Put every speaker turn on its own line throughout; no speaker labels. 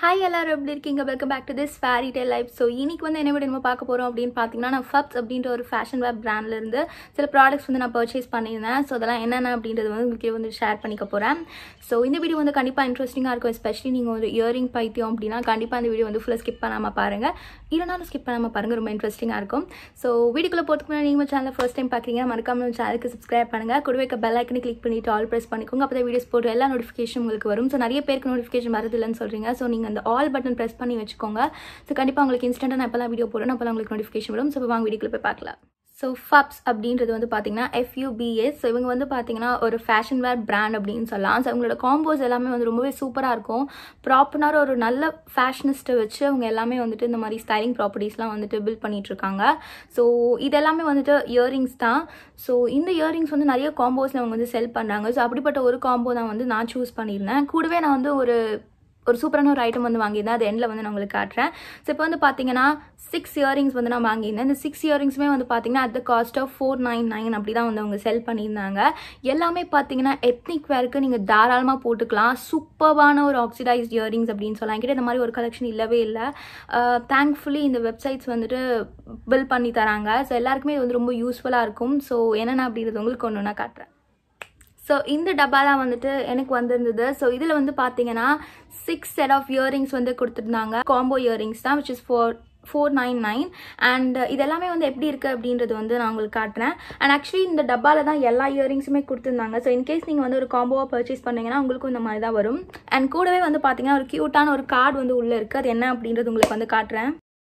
Hi எல்லாரும் எப்படி இருக்கீங்க welcome back to this fairy day life so இன்னைக்கு வந்து என்ன விட நம்ம பார்க்க போகிறோம் அப்படின்னு பார்த்தீங்கன்னா நான் ஃபப்ஸ் அப்படின்ற ஒரு ஃபேஷன் வேர் பிராண்ட்லேருந்து சில ப்ராடக்ட்ஸ் வந்து நான் பர்ச்சேஸ் பண்ணியிருந்தேன் ஸோ அதெல்லாம் என்னென்ன அப்படின்றது வந்து உங்களுக்கு வந்து ஷேர் பண்ணிக்க போகிறேன் ஸோ இந்த வீடியோ வந்து கண்டிப்பாக இன்ட்ரெஸ்டிங்காக இருக்கும் எஸ்பெஷலி நீங்கள் ஒரு இயரிங் பைத்தியம் அப்படின்னா கண்டிப்பாக இந்த வீடியோ வந்து ஃபுல்லாக ஸ்கிப் பண்ணாமல் பாருங்கள் இல்லைனாலும் ஸ்கிப் பண்ணாமல் பாருங்கள் ரொம்ப இன்ட்ரெஸ்டிங்காக இருக்கும் ஸோ வீடியோக்குள்ளே போகிறதுக்கு முன்னாடி நீங்கள் சேனல் ஃபர்ஸ்ட் டைம் பார்க்குறீங்க மறக்காம நம்ம சேனலுக்கு சப்ஸ்கிரைப் பண்ணுங்கள் கூட வைக்க பெல் ஐக்கனை கிளிக் பண்ணிட்டு ஆல் ப்ரெஸ் பண்ணிக்கோங்க அப்போ தான் வீடியோஸ் போட்டு எல்லா நோட்டிஃபிகேஷன் உங்களுக்கு வரும் ஸோ நிறைய பேருக்கு நோட்டிஃபிகேஷன் வரதில்லைன்னு சொல்கிறீங்க ஸோ நீங்கள் அந்த ஆல் பட்டன் ப்ரெஸ் பண்ணி வச்சுக்கோங்க ஸோ கண்டிப்பாக உங்களுக்கு இன்ஸ்டன்ட்டாக நான் எப்போல்லாம் வீடியோ போடுறேன் அப்போல்லாம் உங்களுக்கு நோட்டிஃபிகேஷன் வரும் ஸோ இப்போ வாங்க வீடியோக்குள்ள போய் பார்க்கலாம் ஸோ ஃபப்ஸ் அப்படின்றது வந்து பார்த்தீங்கன்னா எஃப்யூபிஎஸ் ஸோ இவங்க வந்து பார்த்தீங்கன்னா ஒரு ஃபேஷன் வேர் பிராண்ட் அப்படின்னு சொல்லலாம் ஸோ அவங்களோட காம்போஸ் எல்லாமே வந்து ரொம்பவே சூப்பராக இருக்கும் ப்ராப்பராக ஒரு நல்ல ஃபேஷனிஸ்ட்டை வச்சு அவங்க எல்லாமே வந்துட்டு இந்த மாதிரி ஸ்டைலிங் ப்ராப்பர்ட்டிஸ்லாம் வந்துட்டு பில்ட் பண்ணிட்டு இருக்காங்க ஸோ இது எல்லாமே வந்துட்டு இயரிங்ஸ் தான் ஸோ இந்த இயரிங்ஸ் வந்து நிறைய காம்போஸில் அவங்க வந்து செல் பண்ணுறாங்க ஸோ அப்படிப்பட்ட ஒரு காம்போ தான் வந்து நான் சூஸ் பண்ணியிருந்தேன் கூடவே நான் வந்து ஒரு ஒரு சூப்பரான ஒரு ஐட்டம் வந்து வாங்கியிருந்தேன் அது எண்டில் வந்து நான் உங்களுக்கு காட்டுறேன் ஸோ இப்போ வந்து பார்த்தீங்கன்னா சிக்ஸ் இயரிங்ஸ் வந்து நான் வாங்கியிருந்தேன் இந்த சிக்ஸ் இயரிங்ஸுமே வந்து பார்த்தீங்கன்னா at the cost of four nine nine அப்படி தான் வந்து அவங்க செல் பண்ணியிருந்தாங்க எல்லாமே பார்த்தீங்கன்னா எத்னிக் வேருக்கு நீங்கள் தாராளமாக போட்டுக்கலாம் சூப்பர்பான ஒரு ஆக்சிடைஸ்ட் இயரிங்ஸ் அப்படின்னு சொல்லலாம் என்கிட்ட இந்த மாதிரி ஒரு கலெக்ஷன் இல்லவே இல்லை தேங்க்ஃபுல்லி இந்த வெப்சைட்ஸ் வந்துட்டு பில் பண்ணி தராங்க ஸோ எல்லாருக்குமே இது வந்து ரொம்ப யூஸ்ஃபுல்லாக இருக்கும் ஸோ என்னென்ன அப்படின்றது உங்களுக்கு ஒன்று நான் காட்டுறேன் ஸோ இந்த டப்பா தான் வந்துட்டு எனக்கு வந்திருந்தது ஸோ இதில் வந்து பார்த்தீங்கன்னா சிக்ஸ் செட் ஆஃப் இயரிங்ஸ் வந்து கொடுத்துருந்தாங்க காம்போ இயரிங்ஸ் தான் which is for four nine nine and இதெல்லாமே வந்து எப்படி இருக்குது அப்படின்றது வந்து நான் உங்களுக்கு காட்டுறேன் அண்ட் ஆக்சுவலி இந்த டப்பாவில் தான் எல்லா இயரிங்ஸுமே கொடுத்துருந்தாங்க ஸோ இன்கேஸ் நீங்கள் வந்து ஒரு காம்போவாக பர்ச்சேஸ் பண்ணீங்கன்னா உங்களுக்கும் இந்த மாதிரி தான் வரும் அண்ட் கூடவே வந்து பார்த்தீங்கன்னா ஒரு க்யூட்டான ஒரு கார்டு வந்து உள்ளே இருக்குது அது என்ன அப்படின்றது உங்களுக்கு வந்து காட்டுறேன்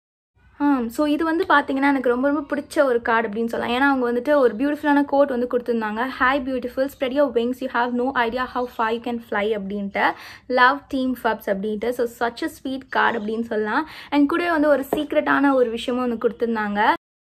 ஸோ இது வந்து பார்த்தீங்கன்னா எனக்கு ரொம்ப ரொம்ப பிடிச்ச ஒரு கார்டு அப்படின்னு சொல்லலாம் ஏன்னா அவங்க வந்துட்டு ஒரு பியூட்டிஃபுல்லான கோட் வந்து கொடுத்துருந்தாங்க hi beautiful spread your wings you have no idea how high can fly அப்படின்ட்டு லவ் டீம் ஃபப்ஸ் அப்படின்ட்டு so such a sweet card அப்படின்னு சொல்லலாம் அண்ட் கூடவே வந்து ஒரு சீக்ரெட்டான ஒரு விஷயமும் ஒன்று கொடுத்துருந்தாங்க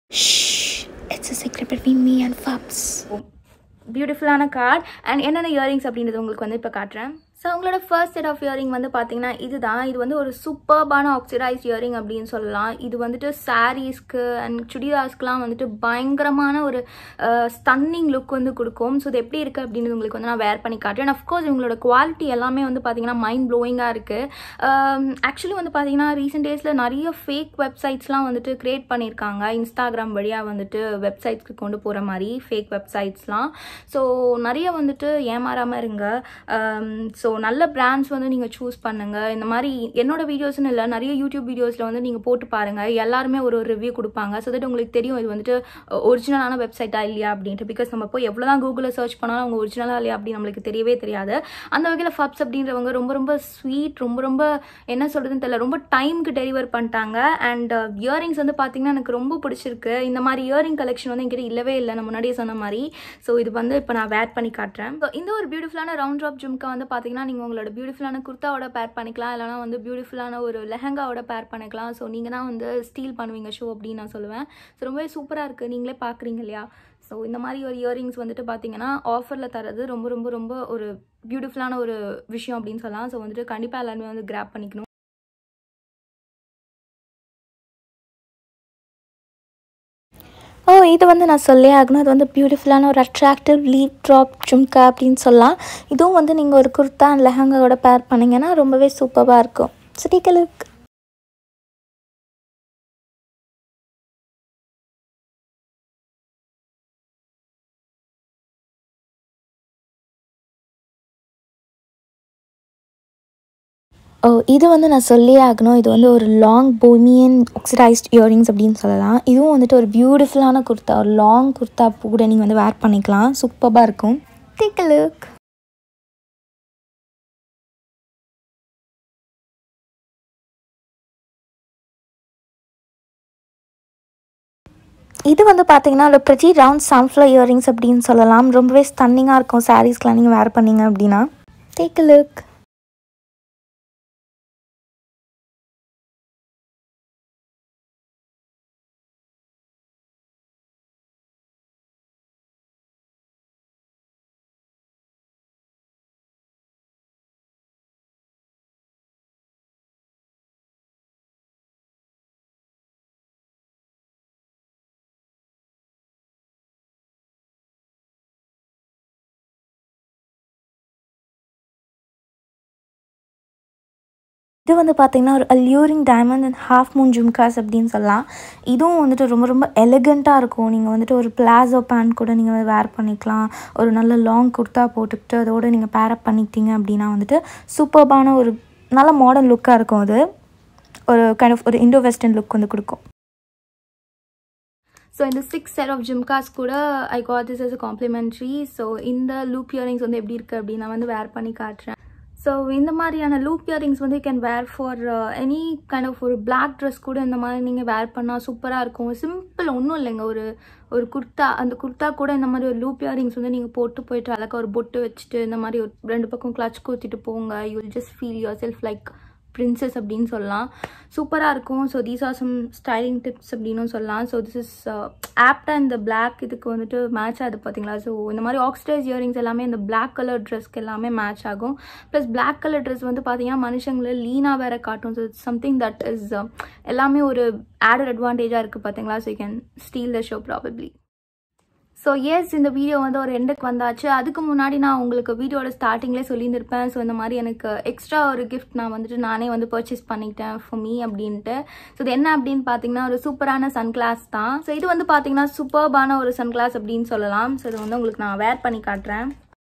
It's a secret between me and Fubs.
பியூட்டிஃபுல்லான கார்டு அண்ட் என்னென்ன இயரிங்ஸ் அப்படின்றது உங்களுக்கு வந்து இப்போ காட்டுறேன் ஸோ உங்களோட ஃபர்ஸ்ட் செட் ஆஃப் இயரிங் வந்து பார்த்தீங்கன்னா இதுதான் இது வந்து ஒரு சூப்பர்பான ஆக்சிடைஸ் இயரிங் அப்படின்னு சொல்லலாம் இது வந்துட்டு சாரீஸ்க்கு அண்ட் சுடிதார்ஸ்க்குலாம் வந்துட்டு பயங்கரமான ஒரு ஸ்டன்னிங் லுக் வந்து கொடுக்கும் ஸோ இது எப்படி இருக்குது அப்படின்றது உங்களுக்கு வந்து நான் வேர் பண்ணி காட்டுறேன் அஃப்கோர்ஸ் இவங்களோட குவாலிட்டி எல்லாமே வந்து பார்த்தீங்கன்னா மைண்ட் ப்ளோயிங்காக இருக்குது ஆக்சுவலி வந்து பார்த்தீங்கன்னா ரீசெண்ட் டேஸில் நிறைய ஃபேக் வெப்சைட்ஸ்லாம் வந்துட்டு க்ரியேட் பண்ணியிருக்காங்க இன்ஸ்டாகிராம் வழியாக வந்துட்டு வெப்சைட்ஸ்க்கு கொண்டு போகிற மாதிரி ஃபேக் வெப்சைட்ஸ்லாம் ஸோ நிறைய வந்துட்டு ஏமாறாமல் இருங்க ஸோ நல்ல பிராண்ட்ஸ் வந்து நீங்கள் சூஸ் பண்ணுங்கள் இந்த மாதிரி என்னோட வீடியோஸ்னு இல்லை நிறைய யூடியூப் வீடியோஸில் வந்து நீங்கள் போட்டு பாருங்கள் எல்லாருமே ஒரு ஒரு ரிவ்யூ கொடுப்பாங்க ஸோ தட் உங்களுக்கு தெரியும் இது வந்துட்டு ஒரிஜினலான வெப்சைட்டா இல்லையா அப்படின்ட்டு பிகாஸ் நம்ம போய் எவ்வளோ தான் கூகுளில் சர்ச் பண்ணாலும் அவங்க ஒரிஜினலாக இல்லையா அப்படின்னு நம்மளுக்கு தெரியவே தெரியாது அந்த வகையில் ஃபப்ஸ் அப்படின்றவங்க ரொம்ப ரொம்ப ஸ்வீட் ரொம்ப ரொம்ப என்ன சொல்கிறதுன்னு தெரியல ரொம்ப டைமுக்கு டெலிவர் பண்ணிட்டாங்க அண்ட் இயரிங்ஸ் வந்து பார்த்தீங்கன்னா எனக்கு ரொம்ப பிடிச்சிருக்கு இந்த மாதிரி இயரிங் கலெக்ஷன் வந்து என்கிட்ட இல்லவே இல்லை நான் முன்னாடியே சொன்ன மாதிரி ஸோ இது வந்து இப்போ நான் வேர் பண்ணி காட்டுறேன் ஸோ இந்த ஒரு பியூட்டிஃபுல்லான ரவுண்ட் ட்ராப் ஜும்கா வந்து பார்த்தீங்கன்னா நீங்கள் உங்களோட பியூட்டிஃபுல்லான குர்த்தாவோட பேர் பண்ணிக்கலாம் இல்லைனா வந்து பியூட்டிஃபுல்லான ஒரு லெஹங்காவோட பேர் பண்ணிக்கலாம் ஸோ நீங்கள் தான் வந்து ஸ்டீல் பண்ணுவீங்க ஷோ அப்படின்னு நான் சொல்லுவேன் ஸோ ரொம்பவே சூப்பராக இருக்குது நீங்களே பார்க்குறீங்க இல்லையா ஸோ இந்த மாதிரி ஒரு இயரிங்ஸ் வந்துட்டு பார்த்தீங்கன்னா ஆஃபரில் தரது ரொம்ப ரொம்ப ரொம்ப ஒரு பியூட்டிஃபுல்லான ஒரு விஷயம் அப்படின்னு சொல்லலாம் ஸோ வந்துட்டு கண்டிப்பாக எல்லாருமே வந்து கிராப் பண்ணிக்கணும்
ஓ இது வந்து நான் சொல்லி ஆகணும் இது வந்து பியூட்டிஃபுல்லான ஒரு அட்ராக்டிவ் லீவ் ட்ராப் ஜும்கா அப்படின்னு சொல்லலாம் இதுவும் வந்து நீங்கள் ஒரு குர்த்தா அண்ட் லெஹங்காவோட பேர் பண்ணிங்கன்னா ரொம்பவே சூப்பராக இருக்கும் சிட்டிகளுக்கு ஓ இது வந்து நான் சொல்லியே ஆகணும் இது வந்து ஒரு லாங் போமியன் ஆக்சிடைஸ்ட் இயரிங்ஸ் அப்படின்னு சொல்லலாம் இதுவும் வந்துட்டு ஒரு பியூட்டிஃபுல்லான குர்த்தா ஒரு லாங் குர்த்தா கூட நீங்கள் வந்து வேர் பண்ணிக்கலாம் சூப்பராக இருக்கும் டேக் அ லுக் இது வந்து பார்த்தீங்கன்னா ஒரு ப்ரெட்டி ரவுண்ட் சன்ஃப்ளவர் இயரிங்ஸ் அப்படின்னு சொல்லலாம் ரொம்பவே ஸ்டன்னிங்காக இருக்கும் சாரீஸ்க்கெலாம் நீங்கள் வேர் பண்ணீங்க அப்படின்னா டேக் அ லுக் இது வந்து பார்த்திங்கன்னா ஒரு alluring diamond and half moon jhumkas அப்படின்னு சொல்லலாம் இதுவும் வந்துட்டு ரொம்ப ரொம்ப எலிகண்ட்டாக இருக்கும் நீங்கள் வந்துட்டு ஒரு பிளாசோ பேண்ட் கூட நீங்கள் வந்து வேர் பண்ணிக்கலாம் ஒரு நல்ல லாங் குர்த்தா போட்டுக்கிட்டு அதோடு நீங்கள் பேரப் பண்ணிக்கிட்டீங்க அப்படின்னா வந்துட்டு சூப்பர்பான ஒரு நல்ல மாடர்ன் லுக்காக இருக்கும் அது ஒரு கைண்ட் ஆஃப் ஒரு இண்டோ வெஸ்டர்ன் லுக் வந்து கொடுக்கும்
ஸோ இந்த சிக்ஸ் செட் ஆஃப் ஜிம்காஸ் கூட I got this is complimentary so இந்த லூப் இயரிங்ஸ் வந்து எப்படி இருக்குது அப்படின்னு நான் வந்து வேர் பண்ணி காட்டுறேன் ஸோ இந்த மாதிரியான லூப் இயரிங்ஸ் வந்து can wear for any kind of ஒரு பிளாக் ட்ரெஸ் கூட இந்த மாதிரி நீங்கள் வேர் பண்ணால் சூப்பராக இருக்கும் சிம்பிள் ஒன்றும் இல்லைங்க ஒரு ஒரு குர்த்தா அந்த குர்த்தா கூட இந்த மாதிரி ஒரு லூப் இயரிங்ஸ் வந்து நீங்கள் போட்டு போயிட்டு அழகாக ஒரு பொட்டு வச்சுட்டு இந்த மாதிரி ஒரு ரெண்டு பக்கம் கிளச் கூத்திட்டு போங்க you will just feel yourself like princess அப்படின்னு சொல்லலாம் சூப்பராக இருக்கும் so these are some styling tips அப்படின்னு சொல்லலாம் ஸோ திஸ் இஸ் ஆப்டாக இந்த பிளாக் இதுக்கு வந்துட்டு மேட்ச் ஆகுது பார்த்தீங்களா ஸோ இந்த மாதிரி ஆக்சிடைஸ் இயரிங்ஸ் எல்லாமே இந்த பிளாக் கலர் ட்ரெஸ்க்கு எல்லாமே மேட்ச் ஆகும் ப்ளஸ் பிளாக் கலர் ட்ரெஸ் வந்து பார்த்தீங்கன்னா மனுஷங்களை லீனாக வேற காட்டும் so it's something that is எல்லாமே ஒரு ஆடட் அட்வான்டேஜாக இருக்குது பார்த்தீங்களா so you can steal the show probably so yes இந்த வீடியோ வந்து ஒரு எண்டுக்கு வந்தாச்சு அதுக்கு முன்னாடி நான் உங்களுக்கு வீடியோட ஸ்டார்டிங்லேயே சொல்லியிருந்திருப்பேன் ஸோ இந்த மாதிரி எனக்கு எக்ஸ்ட்ரா ஒரு கிஃப்ட் நான் வந்துட்டு நானே வந்து பர்ச்சேஸ் பண்ணிக்கிட்டேன் ஃபார் மீ அப்படின்ட்டு ஸோ இது என்ன அப்படின்னு பார்த்தீங்கன்னா ஒரு சூப்பரான சன்கிளாஸ் தான் ஸோ இது வந்து பார்த்தீங்கன்னா சூப்பர்பான ஒரு சன்கிளாஸ் அப்படின்னு சொல்லலாம் ஸோ இது வந்து உங்களுக்கு நான் வேர் பண்ணி காட்டுறேன்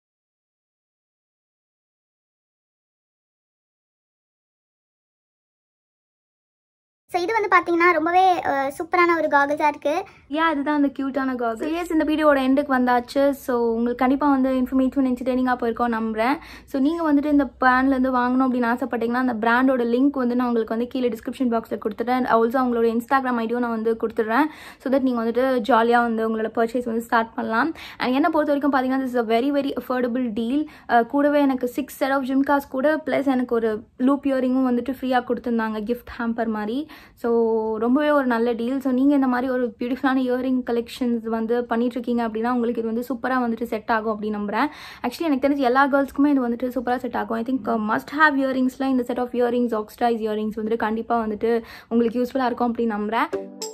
ஸோ இது வந்து பார்த்தீங்கன்னா ரொம்பவே அஹ், சூப்பரான ஒரு காகல்ஸாக இருக்குது
ஏன் இதுதான் அந்த க்யூட்டான காகல் எஸ் இந்த வீடியோட எண்டுக்கு வந்தாச்சு ஸோ உங்களுக்கு கண்டிப்பாக வந்து இன்ஃபர்மேட்டிவ் என்டர்டெய்னிங்காக போயிருக்கோம் நம்புறேன் ஸோ நீங்கள் வந்துட்டு இந்த பிராண்ட்லேருந்து வாங்கணும் அப்படின்னு ஆசைப்பட்டீங்கன்னா அந்த பிராண்டோட லிங்க் வந்து நான் உங்களுக்கு வந்து கீழே டிஸ்கிரிப்ஷன் பாக்ஸில் கொடுத்துட்றேன் ஆல்சோ அவங்களோட இன்ஸ்டாகிராம் ஐடியும் நான் வந்து கொடுத்துட்றேன் ஸோ தட் நீங்கள் வந்துட்டு ஜாலியாக வந்து உங்களோட பர்ச்சேஸ் வந்து ஸ்டார்ட் பண்ணலாம் அண்ட் என்னை பொறுத்த வரைக்கும் பார்த்தீங்கன்னா this a very very affordable deal கூடவே எனக்கு சிக்ஸ் செட் ஆஃப் ஜிம்காஸ் கூட ப்ளஸ் எனக்கு ஒரு லூப் இயரிங்கும் வந்துட்டு ஃப்ரீயாக கொடுத்துருந்தாங்க கிஃப்ட் ஹேம்பர் மாதிரி ஸோ ரொம்பவே ஒரு நல்ல டீல் ஸோ நீங்கள் இந்த மாதிரி ஒரு பியூட்டிஃபுல்லான இயரிங் கலெக்ஷன்ஸ் வந்து பண்ணிட்டுருக்கீங்க அப்படின்னா உங்களுக்கு இது வந்து சூப்பராக வந்துட்டு செட் ஆகும் அப்படின்னு நம்புறேன் ஆக்சுவலி எனக்கு தெரிஞ்சு எல்லா கேர்ள்ஸ்க்குமே இது வந்துட்டு சூப்பராக செட் ஆகும் ஐ திங்க் மஸ்ட் ஹேவ் இயரிங்ஸில் இந்த set of earrings oxidise earrings வந்துட்டு கண்டிப்பாக வந்துட்டு உங்களுக்கு யூஸ்ஃபுல்லாக இருக்கும் அப்படின்னு நம்புறேன்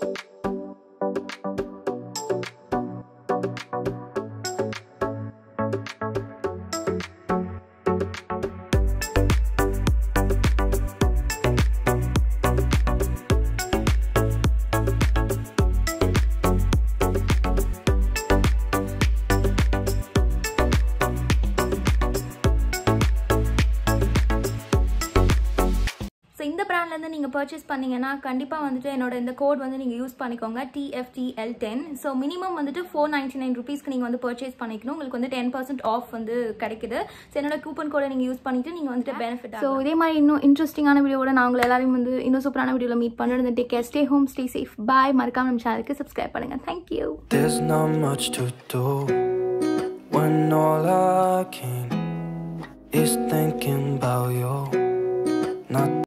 ஸோ இந்த பிராண்ட்லேருந்து நீங்கள் பர்ச்சேஸ் பண்ணீங்கன்னா கண்டிப்பாக வந்துட்டு என்னோட இந்த கோட் வந்து நீங்கள் யூஸ் பண்ணிக்கோங்க டிஎஃப்டிஎல் டென் ஸோ மினிமம் வந்துட்டு ஃபோர் நைன்ட்டி நைன் ருபீஸ்க்கு நீங்கள் வந்து பர்ச்சேஸ் பண்ணிக்கணும் உங்களுக்கு வந்து டென் பர்சன்ட் ஆஃப் வந்து கிடைக்குது ஸோ என்னோட கூப்பன் கோடை நீங்கள் யூஸ் பண்ணிட்டு நீங்கள் வந்துட்டு பெனிஃபிட் ஸோ இதே மாதிரி இன்னும் இன்ட்ரெஸ்டிங்கான வீடியோட நான் உங்களை எல்லாரையும் வந்து இன்னும் சூப்பரான வீடியோவில் மீட் பண்ணுறது take care stay home stay safe bye மறக்காம நம்ம சேனலுக்கு சப்ஸ்கிரைப் பண்ணுங்கள் thank you
There's not much to do when all I can is thinking about you. Not